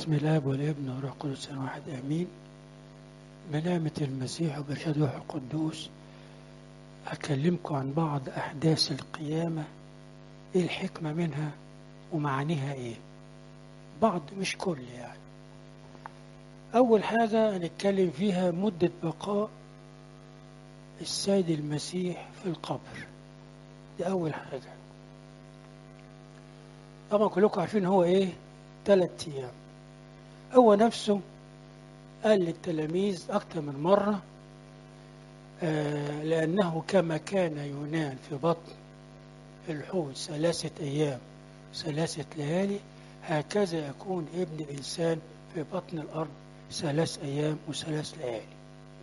باسم الاب والابن والروح القدس واحد امين ملامة المسيح وبرشاد روح القدوس أكلمكم عن بعض أحداث القيامة إيه الحكمة منها ومعانيها إيه بعض مش كل يعني أول حاجة هنتكلم فيها مدة بقاء السيد المسيح في القبر دي أول حاجة طبعا كلكم عارفين هو إيه ثلاث أيام هو نفسه قال للتلاميذ أكثر من مرة آه لأنه كما كان يونان في بطن الحوت ثلاثة أيام ثلاثة ليالي هكذا يكون ابن الإنسان في بطن الأرض ثلاث أيام وثلاث ليالي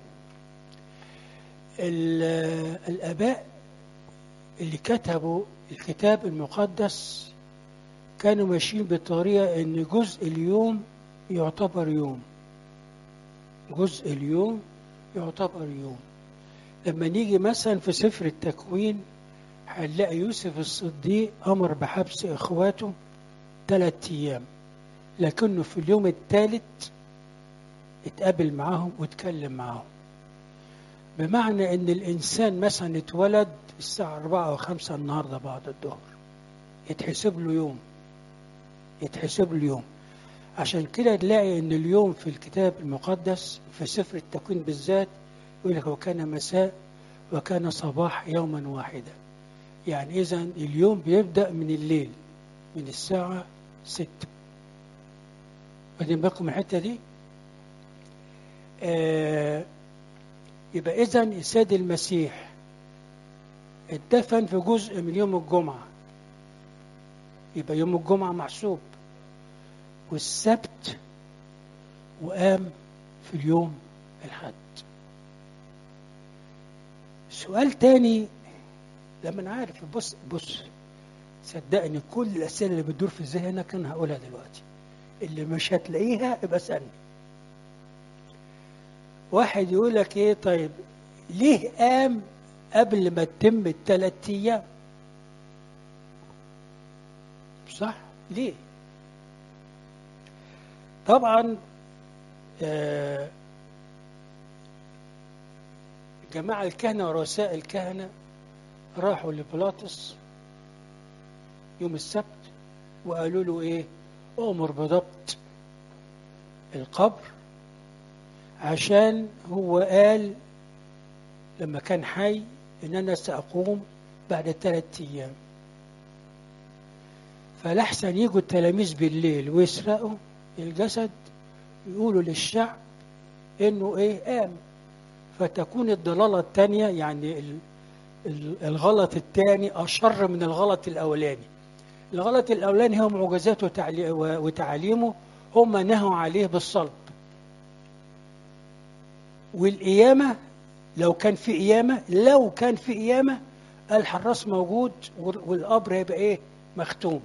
الآباء اللي كتبوا الكتاب المقدس كانوا ماشيين بطريقة إن جزء اليوم يعتبر يوم جزء اليوم يعتبر يوم لما نيجي مثلا في سفر التكوين هنلاقي يوسف الصديق أمر بحبس إخواته ثلاثة أيام لكنه في اليوم الثالث اتقابل معاهم واتكلم معاهم بمعنى ان الانسان مثلا اتولد الساعة أربعة أو خمسة النهاردة بعد الظهر يتحسب له يوم يتحسب له يوم عشان كده نلاقي ان اليوم في الكتاب المقدس في سفر التكوين بالذات يقول لك وكان مساء وكان صباح يوما واحدا يعني اذا اليوم بيبدا من الليل من الساعه ستة واخدين بالكم الحته دي آه يبقى اذا السيد المسيح اتدفن في جزء من يوم الجمعه يبقى يوم الجمعه محسوب والسبت وقام في اليوم الحد سؤال تاني لما انا عارف بص بص صدقني كل الاسئله اللي بتدور في ذهنك انا هقولها دلوقتي اللي مش هتلاقيها ابقى اسالني واحد يقول لك ايه طيب ليه قام قبل ما تتم الثلاث ايام صح ليه طبعا آه جماعة الكهنة ورؤساء الكهنة راحوا لبيلاطس يوم السبت وقالوا له ايه امر بضبط القبر عشان هو قال لما كان حي ان انا ساقوم بعد ثلاثة ايام فلحسن يجوا التلاميذ بالليل ويسرقوا الجسد يقولوا للشعب انه ايه قام فتكون الضلاله الثانيه يعني الغلط الثاني اشر من الغلط الاولاني الغلط الاولاني هو معجزاته وتعليمه هم نهوا عليه بالصلب والقيامه لو كان في قيامه لو كان في قيامه الحراس موجود والقبر هيبقى ايه مختوم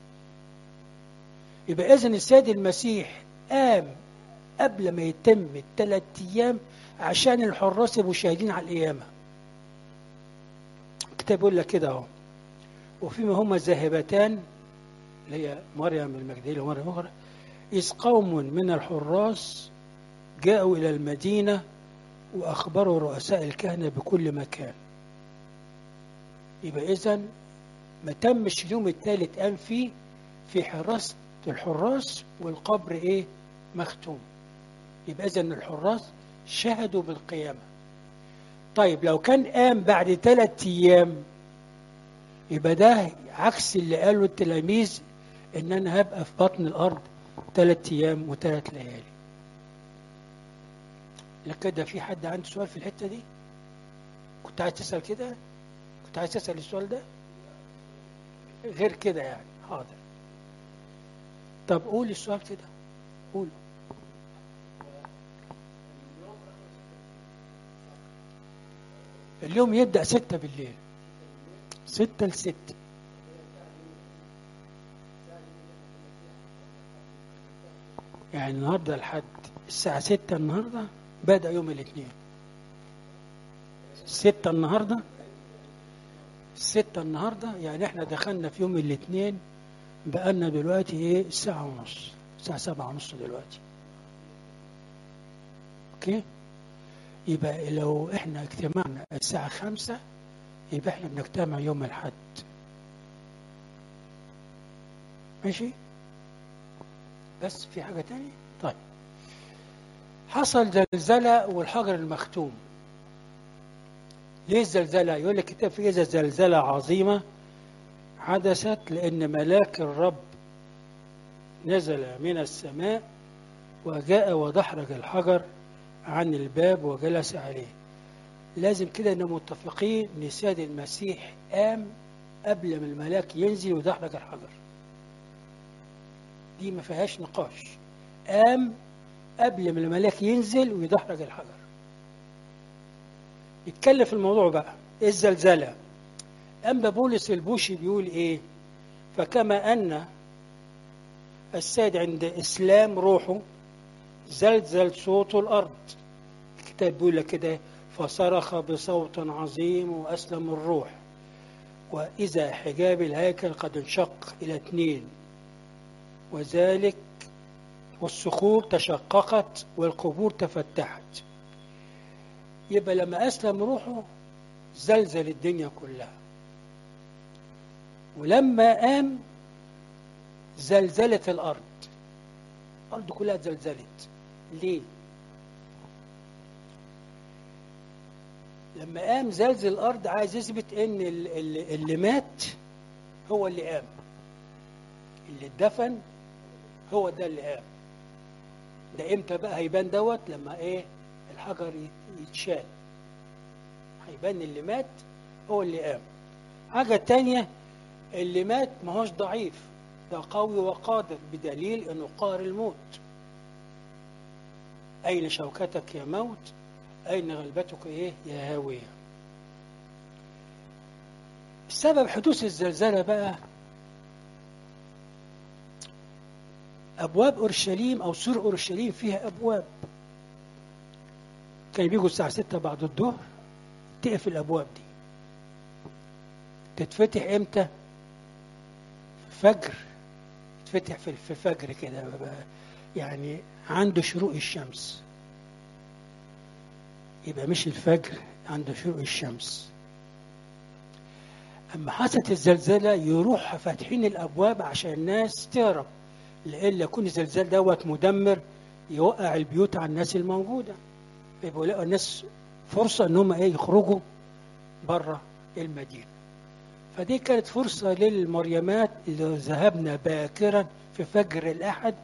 يبقى إذن السيد المسيح قام قبل ما يتم الثلاث أيام عشان الحراس يبقوا شاهدين على القيامة الكتاب يقول لك كده أهو وفيما هما ذاهبتان اللي هي مريم المجدلية ومريم أخرى إذ قوم من الحراس جاءوا إلى المدينة وأخبروا رؤساء الكهنة بكل مكان يبقى إذا ما تمش اليوم الثالث قام فيه في حراسة الحراس والقبر ايه مختوم يبقى اذا الحراس شهدوا بالقيامة طيب لو كان قام بعد ثلاثة ايام يبقى ده عكس اللي قاله التلاميذ ان انا هبقى في بطن الارض ثلاث ايام وثلاث ليالي لا كده في حد عنده سؤال في الحتة دي كنت عايز تسأل كده كنت عايز تسأل السؤال ده غير كده يعني حاضر طب قول السؤال كده قول اليوم يبدأ ستة بالليل ستة لستة يعني النهاردة لحد الساعة ستة النهاردة بدأ يوم الاثنين ستة النهاردة ستة النهاردة يعني احنا دخلنا في يوم الاثنين بقالنا دلوقتي ايه ساعة ونص الساعة سبعة ونص دلوقتي اوكي يبقى لو احنا اجتمعنا الساعة خمسة يبقى احنا بنجتمع يوم الحد ماشي بس في حاجة تانية طيب حصل زلزلة والحجر المختوم ليه الزلزلة يقول لك الكتاب في إذا زلزلة عظيمة حدثت لأن ملاك الرب نزل من السماء وجاء ودحرج الحجر عن الباب وجلس عليه لازم كده ان متفقين ان سيد المسيح قام قبل ما الملاك ينزل ويدحرج الحجر دي ما فيهاش نقاش قام قبل ما الملاك ينزل ويدحرج الحجر يتكلم في الموضوع بقى ايه الزلزلة أما بولس البوشي بيقول ايه فكما أن السيد عند إسلام روحه زلزل صوت الأرض الكتاب بيقول لك كده فصرخ بصوت عظيم وأسلم الروح وإذا حجاب الهيكل قد انشق إلى اثنين وذلك والصخور تشققت والقبور تفتحت يبقى لما أسلم روحه زلزل الدنيا كلها ولما قام زلزلت الأرض الأرض كلها زلزلت ليه؟ لما قام زلزل الأرض عايز يثبت إن اللي مات هو اللي قام اللي اتدفن هو ده اللي قام ده امتى بقى هيبان دوت لما ايه الحجر يتشال هيبان اللي مات هو اللي قام حاجة تانية اللي مات ما هوش ضعيف ده قوي وقادر بدليل انه قهر الموت اين شوكتك يا موت اين غلبتك ايه يا هاوية سبب حدوث الزلزلة بقى أبواب أورشليم أو سور أورشليم فيها أبواب كانوا بيجوا الساعة ستة بعد الظهر تقفل الأبواب دي تتفتح إمتى؟ فجر تتفتح في فجر كده يعني عند شروق الشمس يبقى مش الفجر عند شروق الشمس أما حصلت الزلزلة يروح فاتحين الأبواب عشان الناس تهرب لإلا يكون الزلزال دوت مدمر يوقع البيوت على الناس الموجودة يبقوا لقوا الناس فرصة إن هم إيه يخرجوا بره المدينة فدي كانت فرصة للمريمات اللي ذهبنا باكرا في فجر الأحد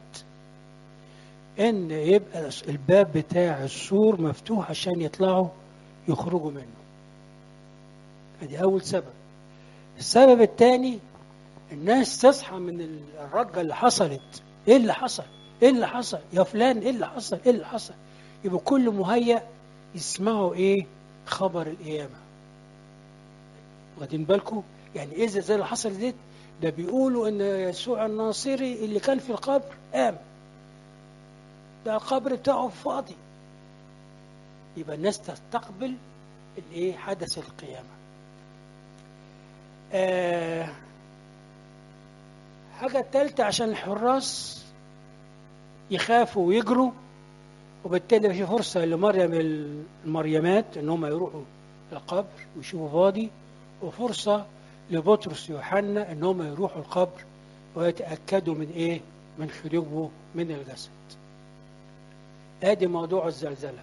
إن يبقى الباب بتاع السور مفتوح عشان يطلعوا يخرجوا منه ادي أول سبب السبب الثاني الناس تصحى من الرجة اللي حصلت ايه اللي حصل ايه اللي حصل يا فلان ايه اللي حصل ايه اللي حصل يبقى كل مهيأ يسمعوا ايه خبر القيامة واخدين بالكم يعني ايه زي اللي حصل دي ده بيقولوا ان يسوع الناصري اللي كان في القبر قام ده القبر بتاعه فاضي يبقى الناس تستقبل الايه حدث القيامه آه حاجة التالتة عشان الحراس يخافوا ويجروا وبالتالي في فرصة لمريم المريمات ان هم يروحوا القبر ويشوفوا فاضي وفرصة لبطرس ويوحنا ان هم يروحوا القبر ويتأكدوا من ايه من خروجه من الجسد ادي موضوع الزلزلة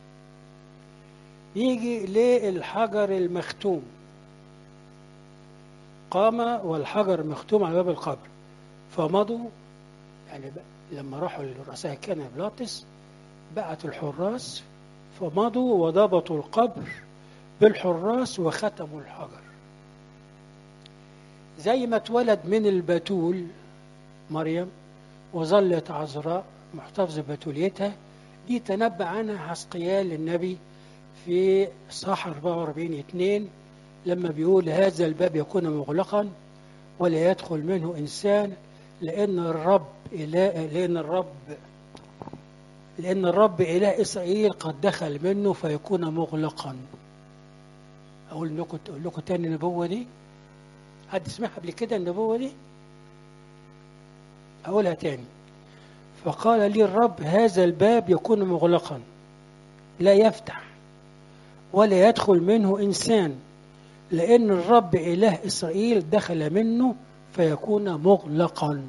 يجي للحجر المختوم قام والحجر مختوم على باب القبر فمضوا يعني لما راحوا لرؤساء كان بلاطس بعتوا الحراس فمضوا وضبطوا القبر بالحراس وختموا الحجر زي ما اتولد من البتول مريم وظلت عذراء محتفظة بتوليتها دي تنبأ عنها حسقيال النبي في صح 44 2 لما بيقول هذا الباب يكون مغلقا ولا يدخل منه إنسان لأن الرب إله لأن الرب لأن الرب إله إسرائيل قد دخل منه فيكون مغلقا أقول لكم أقول لكم تاني النبوة دي حد سمعها قبل كده النبوة دي أقولها تاني فقال لي الرب هذا الباب يكون مغلقا لا يفتح ولا يدخل منه إنسان لأن الرب إله إسرائيل دخل منه فيكون مغلقا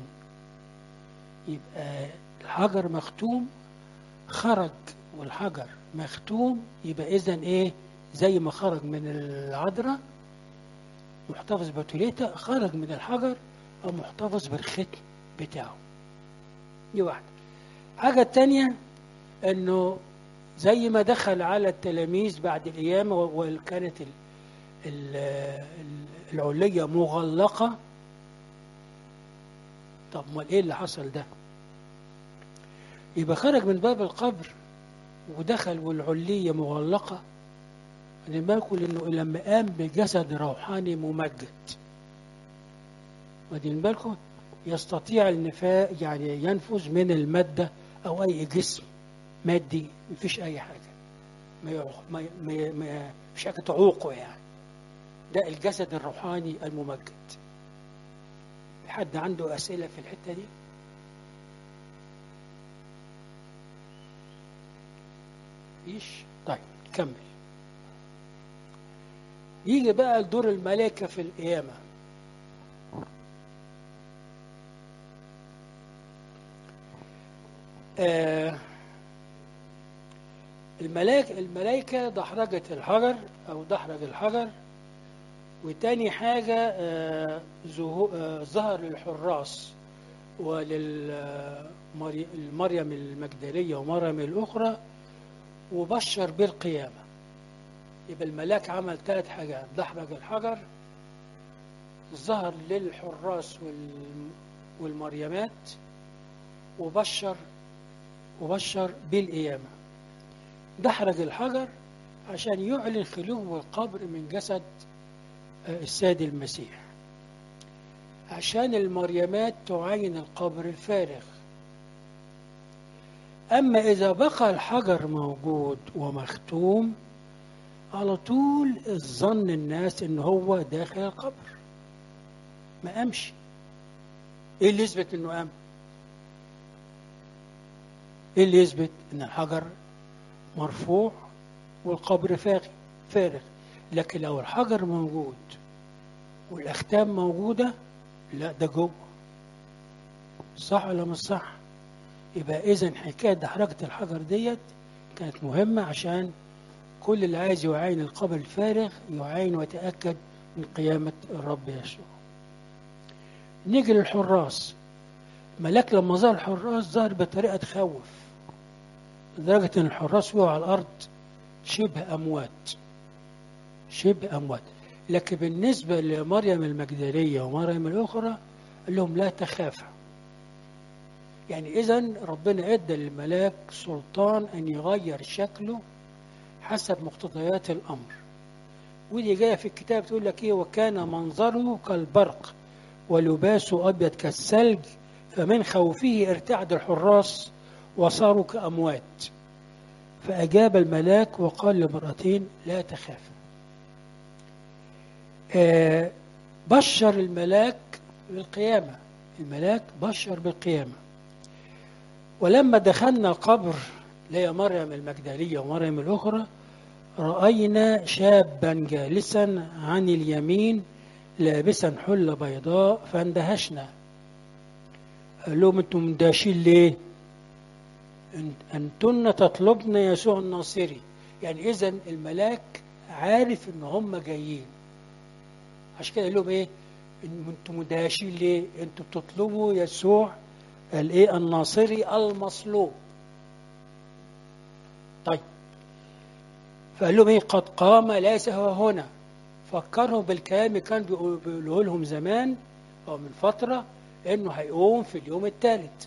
يبقى الحجر مختوم خرج والحجر مختوم يبقى إذا إيه زي ما خرج من العذراء محتفظ بتوليتا خرج من الحجر أو محتفظ بالختم بتاعه دي واحدة حاجة التانية أنه زي ما دخل على التلاميذ بعد القيامة وكانت العلية مغلقة طب ما ايه اللي حصل ده يبقى خرج من باب القبر ودخل والعلية مغلقة خلي بالكم لانه لما قام بجسد روحاني ممجد واخدين بالكم يستطيع النفاق يعني ينفذ من المادة أو أي جسم مادي مفيش أي حاجة ما ما ما ما فيش حاجة تعوقه يعني ده الجسد الروحاني الممجد حد عنده أسئلة في الحتة دي فيش طيب كمل يجي بقى دور الملائكة في القيامة آه الملائكة الملائكة دحرجت الحجر أو دحرج الحجر وتاني حاجة آه آه ظهر للحراس وللمريم المجدلية ومريم الأخرى وبشر بالقيامة يبقى الملاك عمل ثلاث حاجات دحرج الحجر ظهر للحراس والمريمات وبشر وبشر بالقيامة دحرج الحجر عشان يعلن خلو القبر من جسد السيد المسيح عشان المريمات تعاين القبر الفارغ أما إذا بقى الحجر موجود ومختوم على طول الظن الناس إن هو داخل القبر ما قامش إيه اللي يثبت إنه قام؟ إيه اللي يثبت إن الحجر مرفوع والقبر فارغ فارغ لكن لو الحجر موجود والأختام موجودة لا ده جوه صح ولا مش صح يبقى إذا حكاية دحرجة الحجر ديت كانت مهمة عشان كل اللي عايز يعاين القبر الفارغ يعاين ويتأكد من قيامة الرب يسوع نيجي للحراس ملاك لما ظهر الحراس ظهر بطريقة تخوف لدرجة إن الحراس وقعوا على الأرض شبه أموات شبه أموات لكن بالنسبة لمريم المجدلية ومريم الأخرى قال لهم لا تخافا يعني إذا ربنا إدى للملاك سلطان أن يغير شكله حسب مقتضيات الأمر ودي جاية في الكتاب تقول لك إيه وكان منظره كالبرق ولباسه أبيض كالثلج فمن خوفه ارتعد الحراس وصاروا كأموات فأجاب الملاك وقال لامرأتين لا تخافا آه بشر الملاك بالقيامة الملاك بشر بالقيامة ولما دخلنا القبر اللي هي مريم المجدلية ومريم الأخرى رأينا شابا جالسا عن اليمين لابسا حلة بيضاء فاندهشنا قال لهم انتم مندهشين ليه؟ أنتن تطلبن يسوع الناصري يعني إذا الملاك عارف إن هم جايين عشان كده قال لهم إيه؟ أنتم مندهشين ليه؟ أنتم بتطلبوا يسوع الإيه الناصري المصلوب طيب فقال لهم إيه قد قام ليس هو هنا فكرهم بالكلام اللي كان بيقوله لهم زمان أو من فترة إنه هيقوم في اليوم الثالث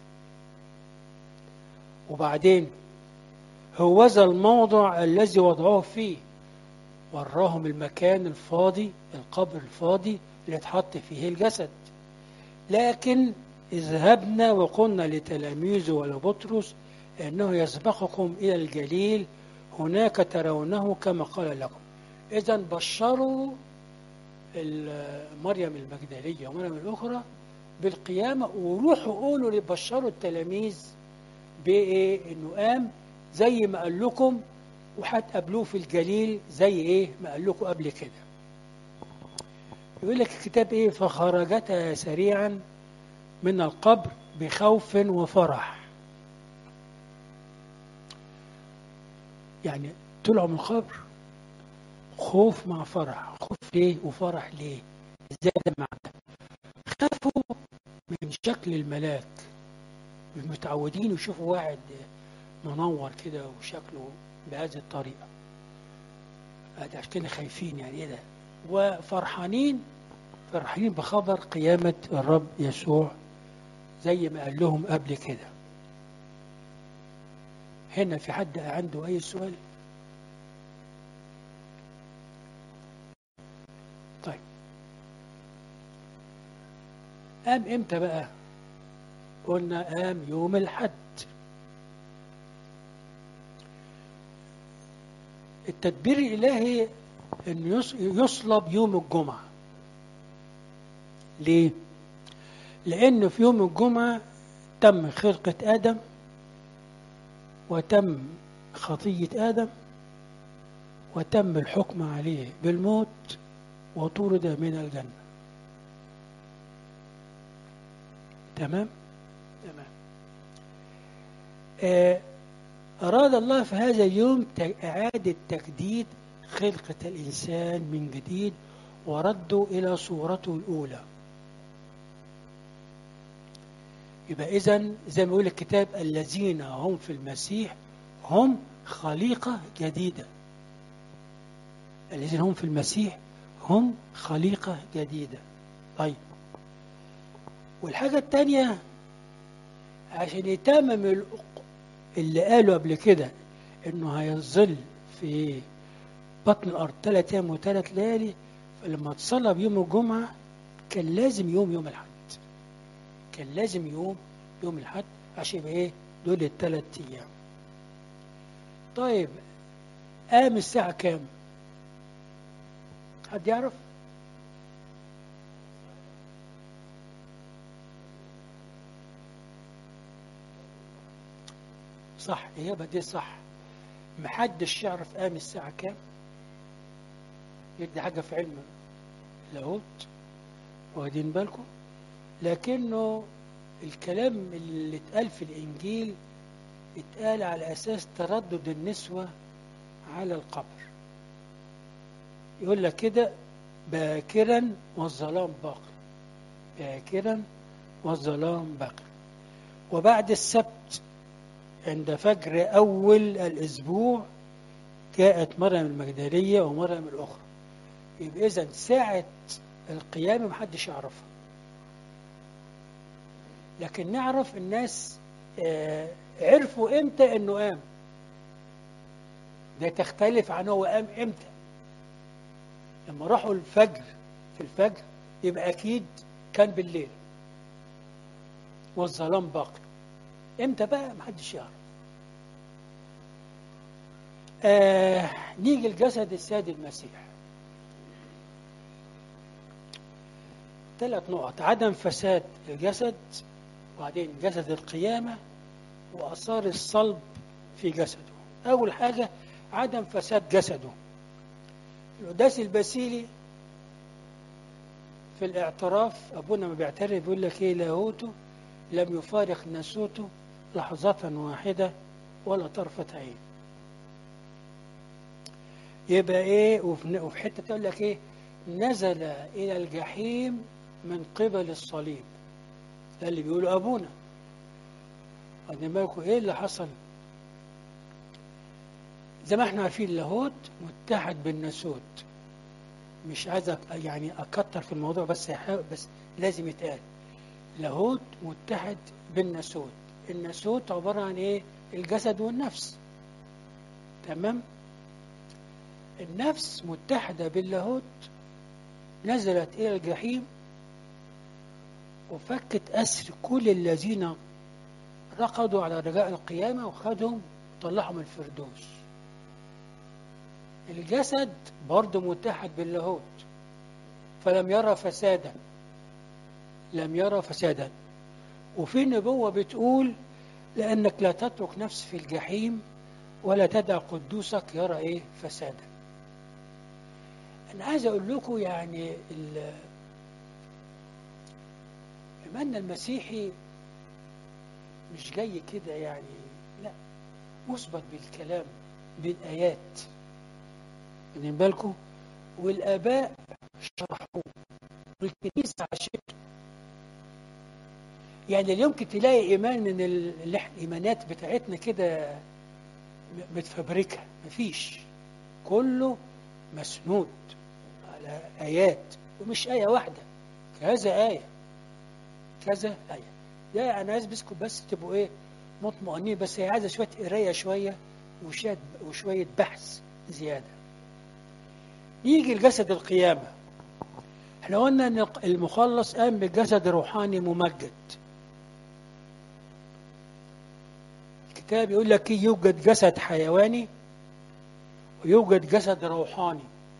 وبعدين هوذا الموضع الذي وضعوه فيه وراهم المكان الفاضي القبر الفاضي اللي اتحط فيه الجسد لكن اذهبنا وقلنا لتلاميذه ولبطرس انه يسبقكم الى الجليل هناك ترونه كما قال لكم اذا بشروا مريم المجدليه ومريم الاخرى بالقيامه وروحوا قولوا لبشروا التلاميذ بايه انه قام زي ما قال لكم وهتقابلوه في الجليل زي ايه ما قال لكم قبل كده يقول لك الكتاب ايه فخرجتا سريعا من القبر بخوف وفرح يعني طلعوا من القبر خوف مع فرح خوف ليه وفرح ليه ازاي ده معنى خافوا من شكل الملاك مش متعودين يشوفوا واحد منور كده وشكله بهذه الطريقة هذا عشان كده خايفين يعني ايه ده وفرحانين فرحانين بخبر قيامة الرب يسوع زي ما قال لهم قبل كده هنا في حد عنده أي سؤال طيب قام امتى بقى قلنا قام يوم الحد التدبير الإلهي أنه يصلب يوم الجمعة ليه؟ لأنه في يوم الجمعة تم خلقة آدم وتم خطية آدم وتم الحكم عليه بالموت وطرد من الجنة تمام؟ تمام آه أراد الله في هذا اليوم إعادة تجديد خلقة الإنسان من جديد ورده إلى صورته الأولى يبقى إذا زي ما يقول الكتاب الذين هم في المسيح هم خليقة جديدة الذين هم في المسيح هم خليقة جديدة طيب والحاجة الثانية عشان يتمم اللي قالوا قبل كده انه هيظل في بطن الارض ثلاث ايام وثلاث ليالي فلما اتصلب يوم الجمعه كان لازم يوم يوم الاحد كان لازم يوم يوم الاحد عشان يبقى ايه دول الثلاث ايام طيب قام الساعه كام حد يعرف صح الإجابة دي صح محدش يعرف قام الساعة كام يدي حاجة في علم لاهوت واخدين بالكم لكنه الكلام اللي اتقال في الإنجيل اتقال على أساس تردد النسوة على القبر يقول لك كده باكرا والظلام باق باكرا والظلام باق وبعد السبت عند فجر أول الأسبوع جاءت مريم المجدلية ومريم الأخرى يبقى إذا ساعة القيامة محدش يعرفها لكن نعرف الناس آه عرفوا إمتى إنه قام ده تختلف عن هو قام إمتى لما راحوا الفجر في الفجر يبقى أكيد كان بالليل والظلام باقي امتى بقى محدش يعرف آه نيجي الجسد السيد المسيح ثلاث نقط عدم فساد الجسد وبعدين جسد القيامة وأثار الصلب في جسده أول حاجة عدم فساد جسده القداس الباسيلي في الاعتراف أبونا ما بيعترف بيقول لك إيه لاهوته لم يفارق ناسوته لحظة واحدة ولا طرفة عين يبقى ايه وفي حتة تقول لك ايه نزل الى الجحيم من قبل الصليب ده اللي بيقوله ابونا واخدين بالكم ايه اللي حصل زي ما احنا عارفين اللاهوت متحد بالناسوت مش عايز يعني اكتر في الموضوع بس بس لازم يتقال لاهوت متحد بالناسوت الناسوت عبارة عن ايه الجسد والنفس تمام النفس متحدة باللاهوت نزلت إلى الجحيم وفكت أسر كل الذين رقدوا على رجاء القيامة وخدهم وطلعهم الفردوس الجسد برضه متحد باللاهوت فلم يرى فسادا لم يرى فسادا وفي نبوة بتقول لأنك لا تترك نفس في الجحيم ولا تدع قدوسك يرى إيه فسادا أنا عايز أقول لكم يعني ال- إيماننا المسيحي مش جاي كده يعني لا مثبت بالكلام بالآيات واخدين بالكم والآباء شرحوه والكنيسة عاشته يعني لا يمكن تلاقي إيمان من ال- اللي إحنا- الإيمانات بتاعتنا كده م- متفبركة مفيش كله مسنود على آيات ومش آية واحدة كذا آية كذا آية ده أنا عايز بسكم بس تبقوا إيه مطمئنين بس هي عايزة شوية قراية شوية وشوية وشوية بحث زيادة يجي الجسد القيامة احنا قلنا ان المخلص قام بجسد روحاني ممجد الكتاب يقول لك يوجد جسد حيواني ويوجد جسد روحاني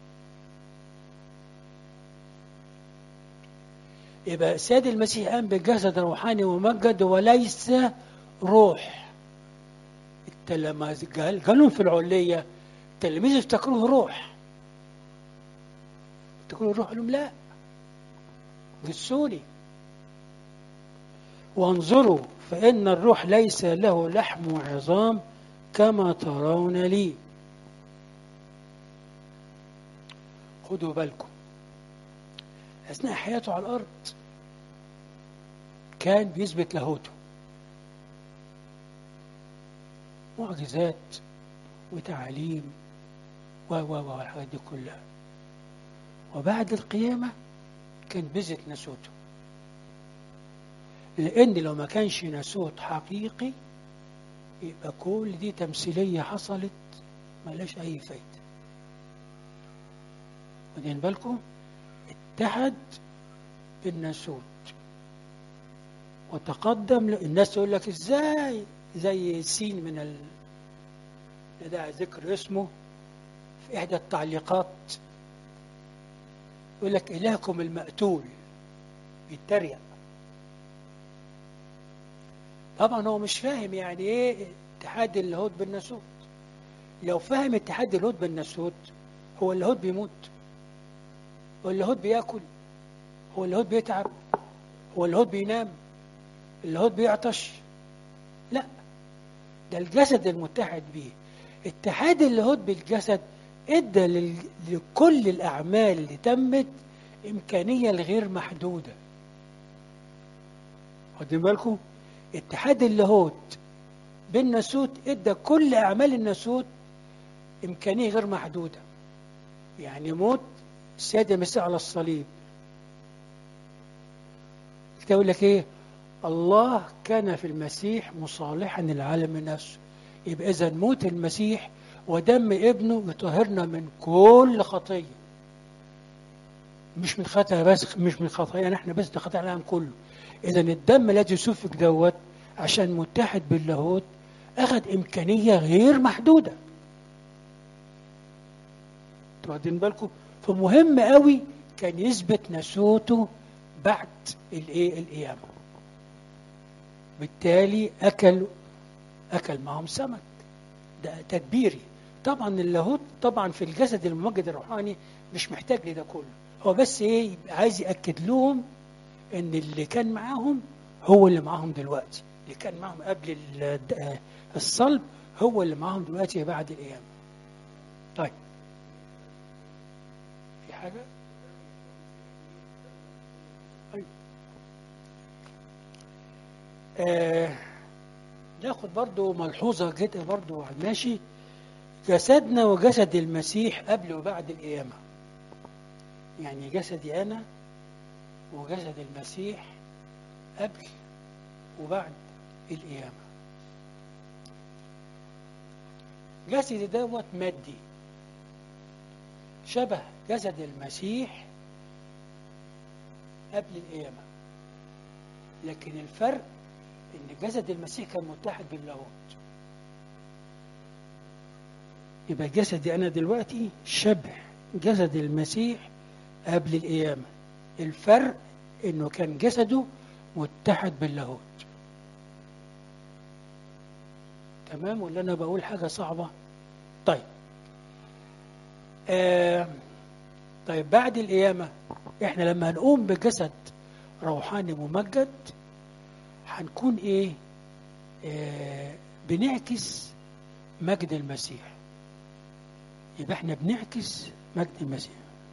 يبقى السيد المسيح قام بجسد روحاني ممجد وليس روح التلاميذ قال قالوا في العلية التلاميذ افتكروه روح افتكروه روح قال لهم لا جسوني وانظروا فإن الروح ليس له لحم وعظام كما ترون لي خدوا بالكم أثناء حياته على الأرض كان بيثبت لاهوته معجزات وتعاليم و و و والحاجات دي كلها وبعد القيامة كان بيزت ناسوته لأن لو ما كانش ناسوت حقيقي يبقى كل دي تمثيلية حصلت ملاش أي فايدة واخدين بالكم اتحد بالناسوت وتقدم ل- الناس تقول لك ازاي زي سين من ال ده ذكر اسمه في إحدى التعليقات يقول لك إلهكم المقتول بيتريق طبعا هو مش فاهم يعني ايه اتحاد اللاهوت بالناسوت لو فهم اتحاد اللاهوت بالناسوت هو اللاهوت بيموت هو اللاهوت بياكل هو اللاهوت بيتعب هو اللاهوت بينام اللاهوت بيعطش لا ده الجسد المتحد بيه اتحاد اللاهوت بالجسد ادى لل- لكل الاعمال اللي تمت امكانيه الغير محدوده واخدين بالكم اتحاد اللاهوت بالناسوت ادى كل اعمال الناسوت امكانيه غير محدوده يعني موت السيد المسيح على الصليب يقول لك ايه الله كان في المسيح مصالحا العالم نفسه يبقى اذا موت المسيح ودم ابنه يطهرنا من كل خطيه مش من خطايا بس مش من خطايا احنا بس ده خطايا العالم كله اذا الدم الذي سفك دوت عشان متحد باللاهوت اخذ امكانيه غير محدوده انتوا واخدين بالكم فمهم قوي كان يثبت ناسوته بعد الايه القيامه بالتالي اكل اكل معهم سمك ده تدبيري طبعا اللاهوت طبعا في الجسد الممجد الروحاني مش محتاج لده كله هو بس ايه يبقى عايز ياكد لهم ان اللي كان معاهم هو اللي معاهم دلوقتي اللي كان معاهم قبل ال- الصلب هو اللي معاهم دلوقتي بعد القيامه طيب في حاجه طيب آه ناخد برضو ملحوظة كده برضو على الماشي جسدنا وجسد المسيح قبل وبعد القيامة يعني جسدي أنا وجسد المسيح قبل وبعد القيامة جسدي دوت مادي شبه جسد المسيح قبل القيامة لكن الفرق ان جسد المسيح كان متحد باللاهوت يبقى جسدي انا دلوقتي شبه جسد المسيح قبل القيامة الفرق انه كان جسده متحد باللاهوت تمام ولا انا بقول حاجه صعبه طيب آه طيب بعد القيامه احنا لما هنقوم بجسد روحاني ممجد هنكون ايه آه بنعكس مجد المسيح يبقى احنا بنعكس مجد المسيح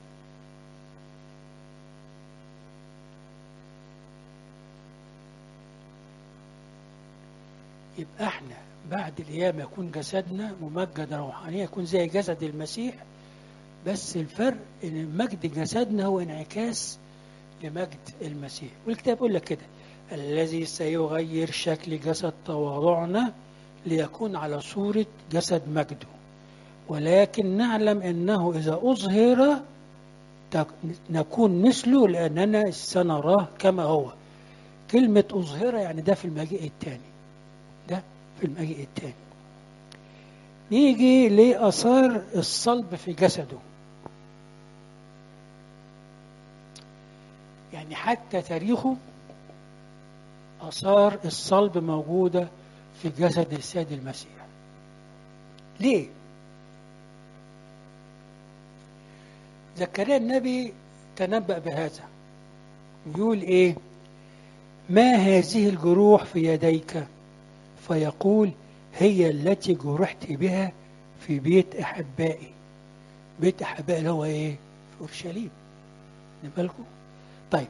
يبقى احنا بعد القيامة يكون جسدنا ممجد روحانيا يكون زي جسد المسيح بس الفرق ان مجد جسدنا هو انعكاس لمجد المسيح والكتاب يقول لك كده الذي سيغير شكل جسد تواضعنا ليكون على صورة جسد مجده ولكن نعلم أنه إذا أظهر نكون مثله لأننا سنراه كما هو كلمة أظهر يعني ده في المجيء الثاني ده في المجيء الثاني نيجي لآثار الصلب في جسده يعني حتى تاريخه آثار الصلب موجودة في جسد السيد المسيح ليه؟ زكريا النبي تنبأ بهذا يقول ايه ما هذه الجروح في يديك فيقول هي التي جرحت بها في بيت احبائي بيت احبائي اللي هو ايه في اورشليم بالكم طيب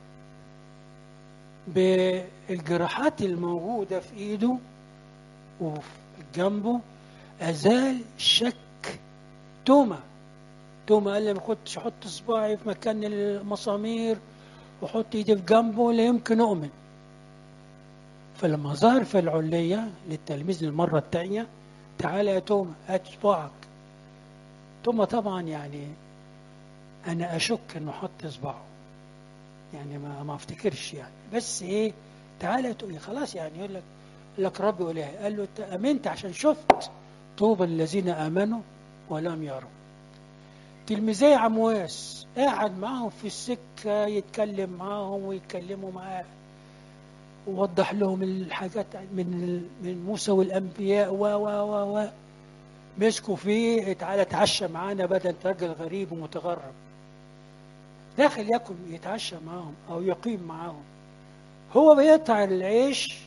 بالجراحات الموجودة في ايده وفي جنبه ازال شك توما توما قال لي ما كنتش احط صباعي في مكان المسامير واحط ايدي في جنبه لا يمكن اؤمن فلما ظهر في العلية للتلميذ للمرة الثانية تعالى يا توما هات صباعك توما طبعا يعني انا اشك انه حط صباعه يعني ما ما افتكرش يعني بس ايه تعالى تقول لي خلاص يعني يقول لك لك ربي وإلهي قال له انت امنت عشان شفت طوبى الذين امنوا ولم يروا تلميذي عمواس قاعد معاهم في السكة يتكلم معاهم ويتكلموا معاه ووضح لهم الحاجات من من موسى والأنبياء و و و و مسكوا فيه تعالى اتعشى معانا بدل انت راجل غريب ومتغرب داخل ياكل يتعشى معاهم او يقيم معاهم هو بيقطع العيش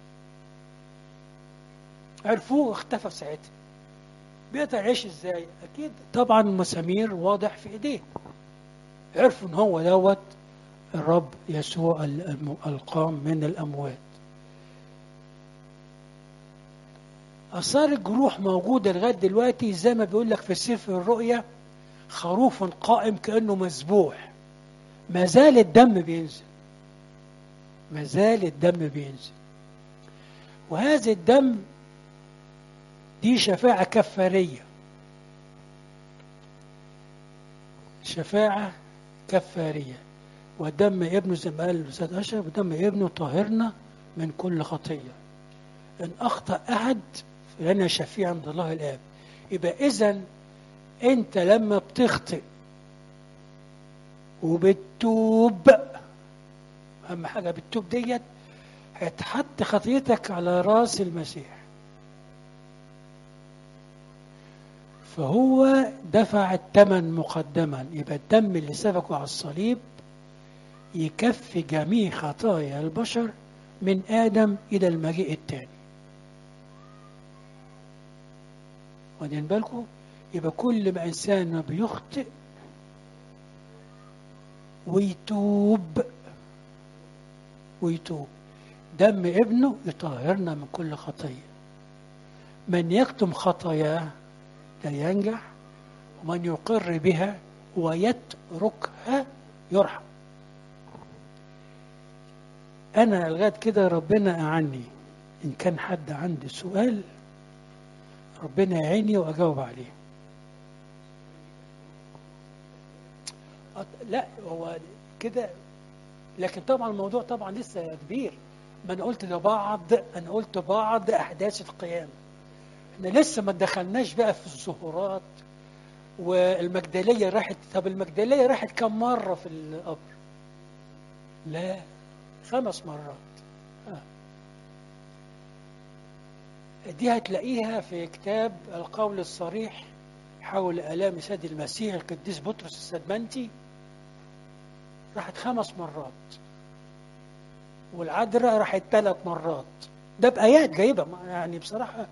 عرفوه اختفى ساعتها بيقطع عيش ازاي اكيد طبعا المسامير واضح في ايديه عرفوا ان هو دوت الرب يسوع القام من الاموات اثار الجروح موجوده لغايه دلوقتي زي ما بيقول لك في سفر الرؤيا خروف قائم كانه مذبوح ما زال الدم بينزل ما زال الدم بينزل وهذا الدم دي شفاعة كفارية شفاعة كفارية ودم ابنه زي ما قال الأستاذ أشرف ودم ابنه طاهرنا من كل خطية إن أخطأ أحد فلنا شفيع عند الله الآب يبقى إذا أنت لما بتخطئ وبتتوب أهم حاجة بالتوب ديت هتحط خطيتك على راس المسيح فهو دفع الثمن مقدما يبقى الدم اللي سفكه على الصليب يكفي جميع خطايا البشر من آدم إلى المجيء الثاني واخدين بالكم يبقى كل ما إنسان ما بيخطئ ويتوب ويتوب دم ابنه يطهرنا من كل خطية من يكتم خطاياه لا ينجح ومن يقر بها ويتركها يرحم أنا لغاية كده ربنا أعني إن كان حد عنده سؤال ربنا يعيني وأجاوب عليه لا هو كده لكن طبعا الموضوع طبعا لسه كبير ما انا قلت لبعض انا قلت بعض احداث القيامه احنا لسه ما دخلناش بقى في الظهورات والمجدليه راحت طب المجدليه راحت كم مره في القبر لا خمس مرات آه. دي هتلاقيها في كتاب القول الصريح حول آلام سيد المسيح القديس بطرس السدمنتي راحت خمس مرات والعذراء راحت ثلاث مرات ده بآيات جايبة يعني بصراحة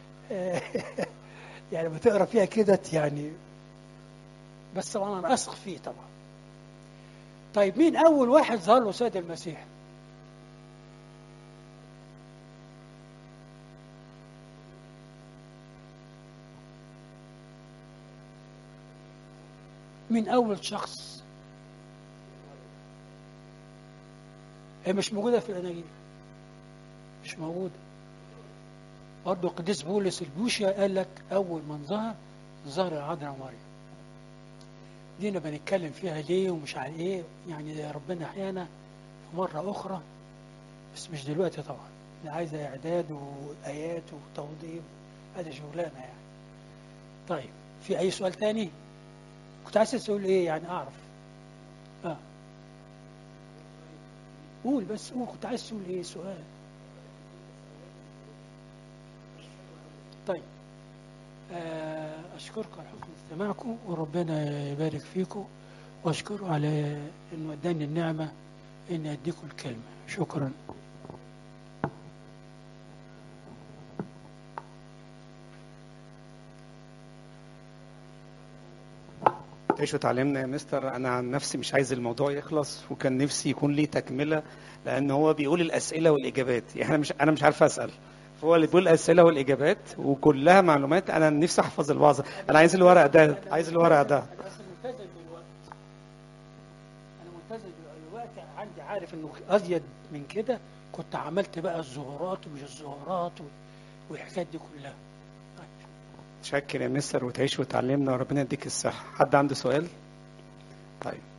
يعني بتقرا فيها كده يعني بس طبعا انا اثق فيه طبعا طيب مين اول واحد ظهر له سيد المسيح مين اول شخص هي مش موجوده في الاناجيل مش موجوده برضه القديس بولس البوشي قال لك اول من ظهر ظهر العذراء مريم دينا بنتكلم فيها ليه ومش على ايه يعني ربنا احيانا في مره اخرى بس مش دلوقتي طبعا اللي عايزه اعداد وايات وتوضيب هذا شغلانه يعني طيب في اي سؤال تاني كنت عايز تقول ايه يعني اعرف اه قول بس قول كنت عايز تقول ايه سؤال طيب أشكركم على حسن استماعكم وربنا يبارك فيكم وأشكره على إنه أداني النعمة إني أديكم الكلمة شكرا تعيش وتعلمنا يا مستر انا عن نفسي مش عايز الموضوع يخلص وكان نفسي يكون ليه تكمله لان هو بيقول الاسئله والاجابات يعني انا مش انا مش عارف اسال هو اللي بيقول الاسئله والاجابات وكلها معلومات انا نفسي احفظ الوعظ انا عايز الورق ده عايز الورق ده انا بس ملتزم بالوقت انا ملتزم بالوقت عندي عارف انه ازيد من كده كنت عملت بقى الظهورات ومش الظهورات والحاجات دي كلها شكر يا مستر وتعيش وتعلمنا وربنا يديك الصحه حد عنده سؤال طيب